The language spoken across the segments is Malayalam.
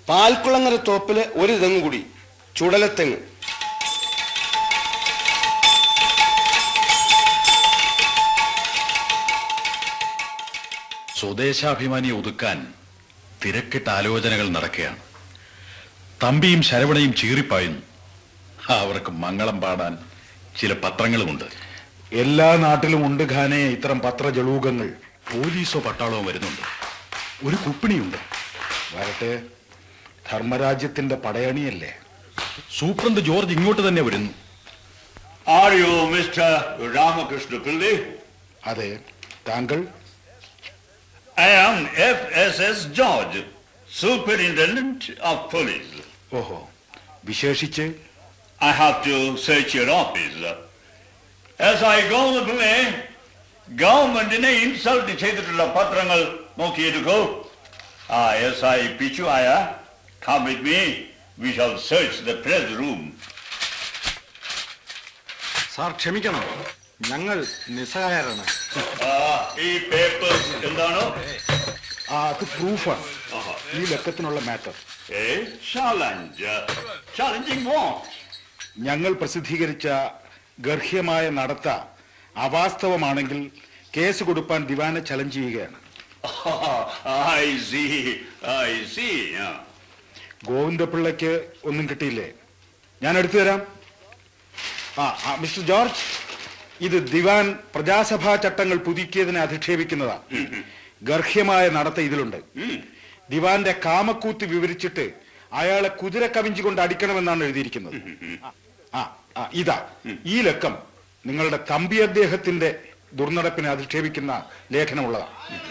പാൽക്കുളങ്ങര തോപ്പില് ഒരു തെങ്ങ് കൂടി ചുടലത്തെങ്ങ് സ്വദേശാഭിമാനിയെ ഒതുക്കാൻ തിരക്കിട്ട ആലോചനകൾ നടക്കുകയാണ് തമ്പിയും ശരവണയും ചീറിപ്പായുന്നു അവർക്ക് മംഗളം പാടാൻ ചില പത്രങ്ങളുമുണ്ട് എല്ലാ നാട്ടിലും ഉണ്ട് ഖാനെ ഇത്തരം പത്രജളൂകങ്ങൾ പോലീസോ പട്ടാളമോ വരുന്നുണ്ട് ഒരു കുപ്പിണിയുണ്ട് വരട്ടെ ധർമ്മരാജ്യത്തിന്റെ പടയണിയല്ലേ സൂപ്രണ്ട് ജോർജ് ഇങ്ങോട്ട് തന്നെ വരുന്നു Are you Mr. Ramakrishna Pillai? അതെ താങ്കൾ I am FSS George, Superintendent of Police. ഓഹോ വിശേഷിച്ച് I have to search your office. As I go to Pillai, ഗവൺമെന്റിനെ ഇൻസൾട്ട് ചെയ്തിട്ടുള്ള പത്രങ്ങൾ നോക്കിയെടുക്കൂ ആ എസ് ഐ പിച്ചുവായ come with me. We shall search the press room. Sir ക്ഷമിക്കണം ഞങ്ങൾ നിസ്സഹായരാണ് ആ, ഈ പേപ്പേഴ്സ് എന്താണോ ആ അത് പ്രൂഫാണ് ഈ ലക്കത്തിനുള്ള matter a challenge challenging what ഞങ്ങൾ പ്രസിദ്ധീകരിച്ച ഗർഹ്യമായ നടത്ത അവാസ്തവമാണെങ്കിൽ കേസ് കൊടുപ്പാൻ ദിവാനെ ചലഞ്ച് ചെയ്യുകയാണ് I see, I see. Yeah. ഗോവിന്ദപിള്ളയ്ക്ക് ഒന്നും കിട്ടിയില്ലേ ഞാൻ എടുത്തു തരാം ആ ആ, മിസ്റ്റർ ജോർജ് ഇത് ദിവാൻ പ്രജാസഭാ ചട്ടങ്ങൾ പുതുക്കിയതിനെ അധിക്ഷേപിക്കുന്നതാ ഗർഹ്യമായ നടത്ത ഇതിലുണ്ട് ദിവാന്റെ കാമക്കൂത്ത് വിവരിച്ചിട്ട് അയാളെ കുതിര കവിഞ്ചി കൊണ്ട് അടിക്കണമെന്നാണ് എഴുതിയിരിക്കുന്നത് ആ ആ ഇതാ ഈ ലക്കം നിങ്ങളുടെ തമ്പി അദ്ദേഹത്തിന്റെ ദുർനടപ്പിനെ അധിക്ഷേപിക്കുന്ന ലേഖനമുള്ളതാ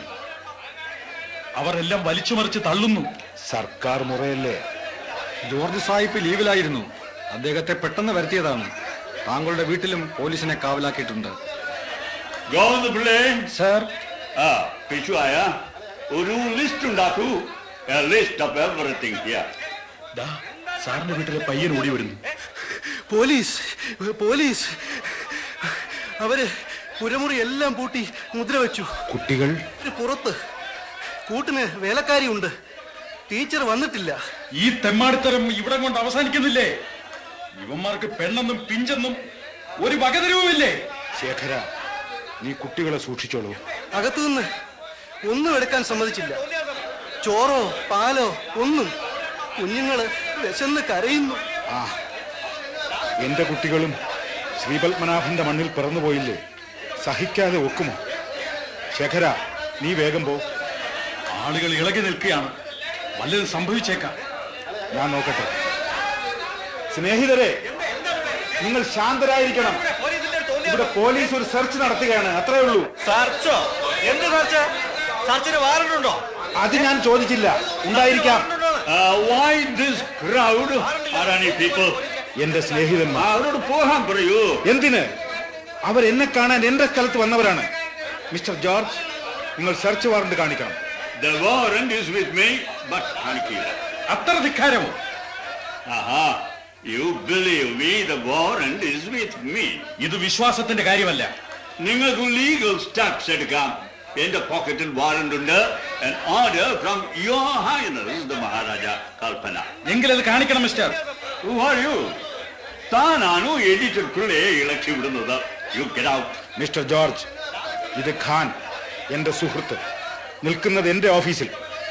അവരെല്ലാം വലിച്ചുമറിച്ച് തള്ളുന്നു സർക്കാർ മുറയല്ലേ ജോർജ് സാഹിബ് ലീവിലായിരുന്നു അദ്ദേഹത്തെ പെട്ടെന്ന് വരുത്തിയതാണ് താങ്കളുടെ വീട്ടിലും പോലീസിനെ കാവലാക്കിയിട്ടുണ്ട് ഗോവിന്ദപിള്ളേ സാർ ആ പിച്ചുവായ ഒരു ലിസ്റ്റ് ഉണ്ടാക്കൂ ലിസ്റ്റ് ഓഫ് എവറിത്തിങ് ഹിയർ ദാ സാറിന്റെ വീട്ടിലെ പയ്യൻ ഓടി വരുന്നു പോലീസ് പോലീസ് അവര് പുരമുറി എല്ലാം പൂട്ടി മുദ്ര വെച്ചു കുട്ടികൾ ഒരു പുറത്ത് കൂട്ടിന് വേലക്കാരിയുണ്ട് ടീച്ചർ വന്നിട്ടില്ല ഈ തെമ്മാടിത്തരം ഇവിടെ കൊണ്ട് അവസാനിക്കുന്നില്ലേ ഇവന്മാർക്ക് പെണ്ണെന്നും പിഞ്ചെന്നും ഒരു വകതിരിവുമില്ലേ ശേഖര നീ കുട്ടികളെ സൂക്ഷിച്ചോളൂ അകത്തുനിന്ന് ഒന്നും എടുക്കാൻ സമ്മതിച്ചില്ല ചോറോ പാലോ ഒന്നും കുഞ്ഞുങ്ങള് വിശന്ന് കരയുന്നു ആ എന്റെ കുട്ടികളും ശ്രീപത്മനാഭന്റെ മണ്ണിൽ പിറന്നുപോയില്ലേ സഹിക്കാതെ ഒക്കുമോ ശേഖര നീ വേഗം പോ ആളുകൾ ഇളകി നിൽക്കുകയാണ് വല്ലതും സംഭവിച്ചേക്കാം ഞാൻ നോക്കട്ടെ സ്നേഹിതരെ നിങ്ങൾ ശാന്തരായിരിക്കണം ഇവിടെ പോലീസ് ഒരു സെർച്ച് നടത്തുകയാണ് അത്രേ ഉള്ളൂ സർച്ചോ എന്ത് സർച്ച് സർച്ചിന് വാറണ്ടുണ്ടോ അത് ഞാൻ ചോദിച്ചില്ല ഉണ്ടായിരിക്കാം വൈ ദിസ് ക്രൗഡ് ആരാണ് ഈ പീപ്പിൾ എന്റെ സ്നേഹിതന്മാർ അവരോട് പോകാൻ പറയൂ എന്തിന് അവർ എന്നെ കാണാൻ എന്റെ സ്ഥലത്ത് വന്നവരാണ് മിസ്റ്റർ ജോർജ് നിങ്ങൾ സെർച്ച് വാറണ്ട് കാണിക്കണം The warrant is with me, but കാണിക്കില്ല അത്ര ധിക്കാരമോ ആഹാ you believe me the warrant is with me. ഇത് വിശ്വാസത്തിന്റെ കാര്യമല്ല നിങ്ങൾക്ക് ലീഗൽ സ്റ്റെപ്സ് എടുക്കാം എന്റെ പോക്കറ്റിൽ വാറന്റ് ഉണ്ട് an order from your highness the Maharaja കൽപ്പന എങ്കിലത് കാണിക്കണം മിസ്റ്റർ Who are you? താനാണോ എഡിറ്റർ പിള്ളയെ ഇളക്കി വിടുന്നത് you get out mister George ഇത് ഖാൻ എന്റെ സുഹൃത്ത് നിൽക്കുന്നത് എന്റെ ഓഫീസിൽ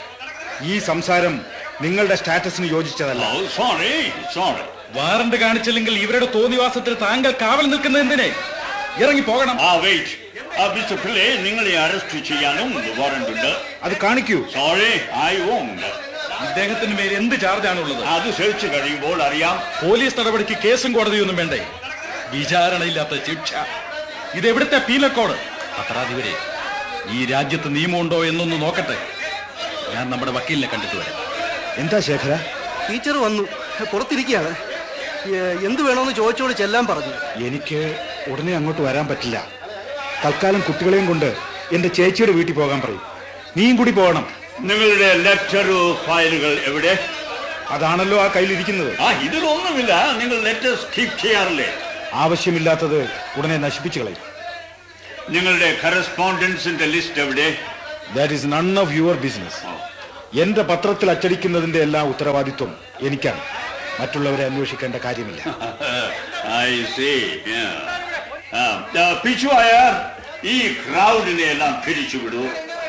ഈ സംസാരം നിങ്ങളുടെ സ്റ്റാറ്റസിന് യോജിച്ചതല്ല Oh, sorry, sorry. വാറണ്ട് കാണിച്ചില്ലെങ്കിൽ ഇവരുടെ തോന്നിവാസത്തിൽ താങ്കൾ കാവൽ നിൽക്കുന്നത് എന്തിനെ ഇറങ്ങി പോകണം ആ വെയിറ്റ് മിസ്റ്റർ പിള്ളെ നിങ്ങളെ അറസ്റ്റ് ചെയ്യാനും വാറന്റ് ഉണ്ട് അത് കാണിക്കൂ സോറി ഐ വോണ്ട് ഇദ്ദേഹത്തിന് മേൽ എന്ത് ചാർജാണ് ഉള്ളത് അത് ശരിച്ചു കഴിയുമ്പോൾ അറിയാം പോലീസ് നടപടിക്ക് കേസും കോടതിയൊന്നും വേണ്ടേ വിചാരണയില്ലാത്ത ശിക്ഷ ഇത് എവിടുത്തെ പീലക്കോട് പത്രാധിപരെ ഈ രാജ്യത്ത് നിയമമുണ്ടോ എന്നൊന്ന് നോക്കട്ടെ ഞാൻ നമ്മുടെ വക്കീലിനെ കണ്ടിട്ട് വരാം എന്താ ശേഖര ടീച്ചർ വന്നു പുറത്തിരിക്കുകയാണ് ഏ- എന്ത് വേണമെന്ന് ചോദിച്ചോട് ചെല്ലാൻ പറഞ്ഞു എനിക്ക് ഉടനെ അങ്ങോട്ട് വരാൻ പറ്റില്ല തൽക്കാലം കുട്ടികളെയും കൊണ്ട് എന്റെ ചേച്ചിയുടെ വീട്ടിൽ പോകാൻ പറയും നീയും കൂടി പോകണം നിങ്ങളുടെ ലെറ്റർ ഫയലുകൾ എവിടെ അതാണല്ലോ ആ കയ്യിലിരിക്കുന്നത് ആ ഇതിലൊന്നുമില്ല നിങ്ങൾ ലെറ്റേഴ്സ് കീപ് ചെയ്യാറില്ലേ ആവശ്യമില്ലാത്തത് ഉടനെ നശിപ്പിച്ചു കളയും നിങ്ങളുടെ കറസ്പോണ്ടൻസിന്റെ ലിസ്റ്റ് എവിടെ that is none of your business എന്റെ പത്രത്തിൽ അച്ചടിക്കുന്നതിന്റെ എല്ലാ ഉത്തരവാദിത്വം എനിക്കാണ് മറ്റുള്ളവരെ അന്വേഷിക്കേണ്ട കാര്യമില്ല ഐ സി പിച്ചുവായർ ഈ ക്രൗഡിനെ എല്ലാം പിരിച്ചുവിടൂ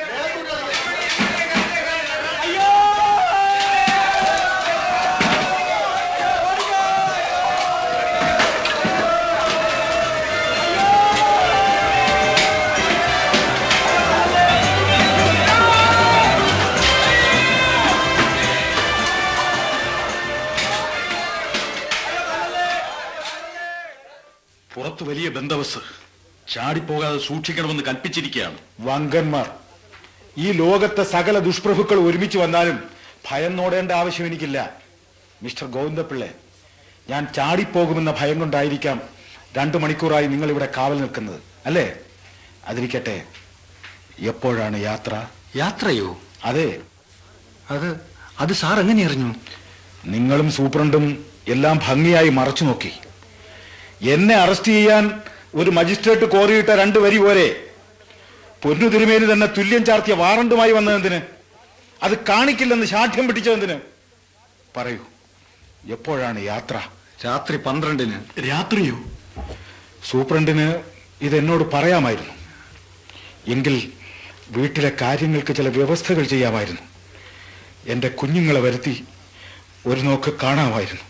പുറത്ത് വലിയ ബന്ധവസ് ചാടിപ്പോകാതെ സൂക്ഷിക്കണമെന്ന് കൽപ്പിച്ചിരിക്കുകയാണ് വങ്കന്മാർ ഈ ലോകത്തെ സകല ദുഷ്പ്രഭുക്കൾ ഒരുമിച്ച് വന്നാലും ഭയന്നോടേണ്ട ആവശ്യം എനിക്കില്ല മിസ്റ്റർ ഗോവിന്ദപിള്ളെ ഞാൻ ചാടിപ്പോകുമെന്ന ഭയം കൊണ്ടായിരിക്കാം രണ്ടു മണിക്കൂറായി നിങ്ങൾ ഇവിടെ കാവൽ നിൽക്കുന്നത് അല്ലേ അതിരിക്കട്ടെ എപ്പോഴാണ് യാത്ര യാത്രയോ അതെ അത് അത് സാർ എങ്ങനെ അറിഞ്ഞു നിങ്ങളും സൂപ്രണ്ടും എല്ലാം ഭംഗിയായി മറച്ചു നോക്കി എന്നെ അറസ്റ്റ് ചെയ്യാൻ ഒരു മജിസ്ട്രേറ്റ് കോറിയിട്ട രണ്ടു വരി പോരെ പൊന്നു തിരുമേനി തന്നെ തുല്യം ചാർത്തിയ വാറണ്ടുമായി വന്നതെന്തിന് അത് കാണിക്കില്ലെന്ന് ശാഠ്യം പിടിച്ചതെന്തിന് പറയൂ എപ്പോഴാണ് യാത്ര രാത്രി പന്ത്രണ്ടിന് രാത്രിയോ സൂപ്രണ്ടിന് ഇത് എന്നോട് പറയാമായിരുന്നു എങ്കിൽ വീട്ടിലെ കാര്യങ്ങൾക്ക് ചില വ്യവസ്ഥകൾ ചെയ്യാമായിരുന്നു എൻ്റെ കുഞ്ഞുങ്ങളെ വരുത്തി ഒരു നോക്ക് കാണാമായിരുന്നു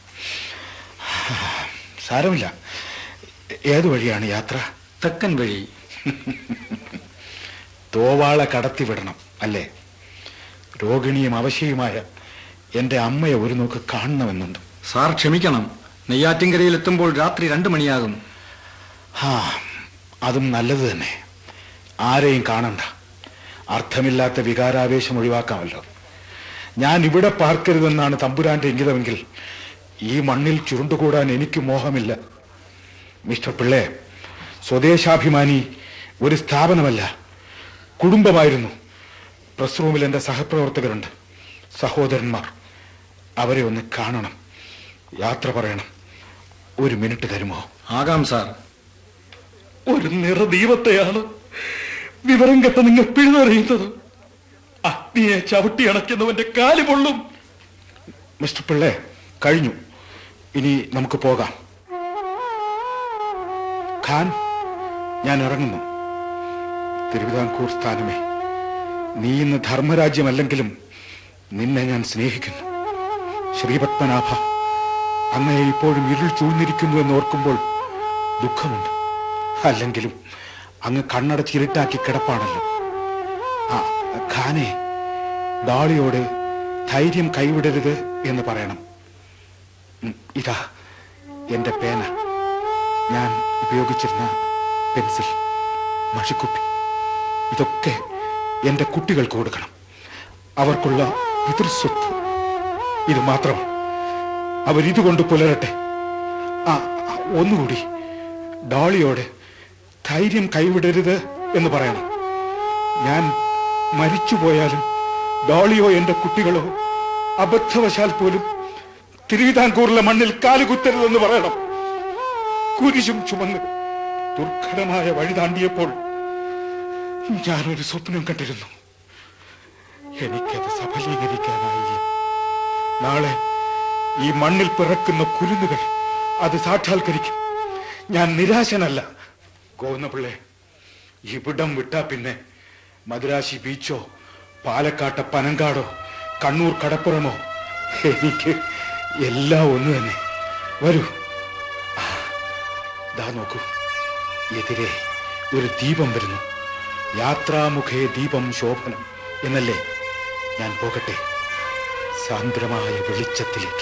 സാരമില്ല ഏതു വഴിയാണ് യാത്ര തെക്കൻ വഴി തോവാളെ കടത്തിവിടണം അല്ലേ രോഗിണിയും അവശയുമായ എൻ്റെ അമ്മയെ ഒരു നോക്ക് കാണണമെന്നുണ്ട് സാർ ക്ഷമിക്കണം നെയ്യാറ്റിൻകരയിൽ എത്തുമ്പോൾ രാത്രി രണ്ടു മണിയാകും ആ അതും നല്ലത് തന്നെ ആരെയും കാണണ്ട അർത്ഥമില്ലാത്ത വികാരാവേശം ഒഴിവാക്കാമല്ലോ ഞാൻ ഇവിടെ പാർക്കരുതെന്നാണ് തമ്പുരാന്റെ ഇംഗിതമെങ്കിൽ ഈ മണ്ണിൽ ചുരുണ്ടുകൂടാൻ എനിക്ക് മോഹമില്ല മിസ്റ്റർ പിള്ളെ സ്വദേശാഭിമാനി ഒരു സ്ഥാപനമല്ല കുടുംബമായിരുന്നു പ്രസ് റൂമിൽ എൻ്റെ സഹപ്രവർത്തകരുണ്ട് സഹോദരന്മാർ അവരെ ഒന്ന് കാണണം യാത്ര പറയണം ഒരു മിനിറ്റ് തരുമോ ആകാം സാർ ഒരു നിറദീപത്തെയാണ് വിവരം കെട്ട നിങ്ങൾ പിഴുതെറിയുന്നത് അഗ്നിയെ ചവിട്ടി അണയ്ക്കുന്നവന്റെ കാല് പൊള്ളും മിസ്റ്റർ പിള്ളെ കഴിഞ്ഞു ഇനി നമുക്ക് പോകാം ഖാൻ ഞാൻ ഇറങ്ങുന്നു തിരുവിതാംകൂർ സ്ഥാനമേ നീ ഇന്ന് ധർമ്മരാജ്യമല്ലെങ്കിലും നിന്നെ ഞാൻ സ്നേഹിക്കുന്നു ശ്രീപത്മനാഭ അങ്ങയെ ഇപ്പോഴും ഇരുൾ ചൂഴ്ന്നിരിക്കുന്നു എന്ന് ഓർക്കുമ്പോൾ ദുഃഖമുണ്ട് അല്ലെങ്കിലും അങ്ങ് കണ്ണടച്ച് ഇരുട്ടാക്കി കിടപ്പാണല്ലോ ആ ഖാനെ ഡാളിയോട് ധൈര്യം കൈവിടരുത് എന്ന് പറയണം ഉം, ഇതാ എന്റെ പേന ഞാൻ ഉപയോഗിച്ചിരുന്ന പെൻസിൽ മഷിക്കുപ്പി ഇതൊക്കെ എന്റെ കുട്ടികൾക്ക് കൊടുക്കണം അവർക്കുള്ള പിതൃസ്വത്ത് ഇത് മാത്രമാണ് അവരിതുകൊണ്ട് പുലരട്ടെ ആ ആ, ഒന്നുകൂടി ഡോളിയോട് ധൈര്യം കൈവിടരുത് എന്ന് പറയണം ഞാൻ മരിച്ചുപോയാലും ഡോളിയോ എന്റെ കുട്ടികളോ അബദ്ധവശാൽ പോലും തിരുവിതാംകൂറിലെ മണ്ണിൽ കാലുകുത്തരുതെന്ന് പറയണം കുരിശും ചുമന്ന് ദുർഘടമായ വഴി താണ്ടിയപ്പോൾ ഞാനൊരു സ്വപ്നം കണ്ടിരുന്നു എനിക്കത് സഫലീകരിക്കാനായില്ല നാളെ ഈ മണ്ണിൽ പിറക്കുന്ന കുരുന്നുകൾ അത് സാക്ഷാത്കരിക്കും ഞാൻ നിരാശനല്ല ഗോവിന്ദപിള്ളെ ഇവിടം വിട്ടാ പിന്നെ മദുരാശി ബീച്ചോ പാലക്കാട്ടെ പനങ്കാടോ കണ്ണൂർ കടപ്പുറമോ എനിക്ക് എല്ലാം ഒന്ന് തന്നെ വരൂ ആ, ദാ നോക്കൂ എതിരെ ഒരു ദീപം വരുന്നു യാത്രാമുഖേ ദീപം ശോഭനം എന്നല്ലേ ഞാൻ പോകട്ടെ സാന്ദ്രമായ വെളിച്ചത്തിലേക്ക്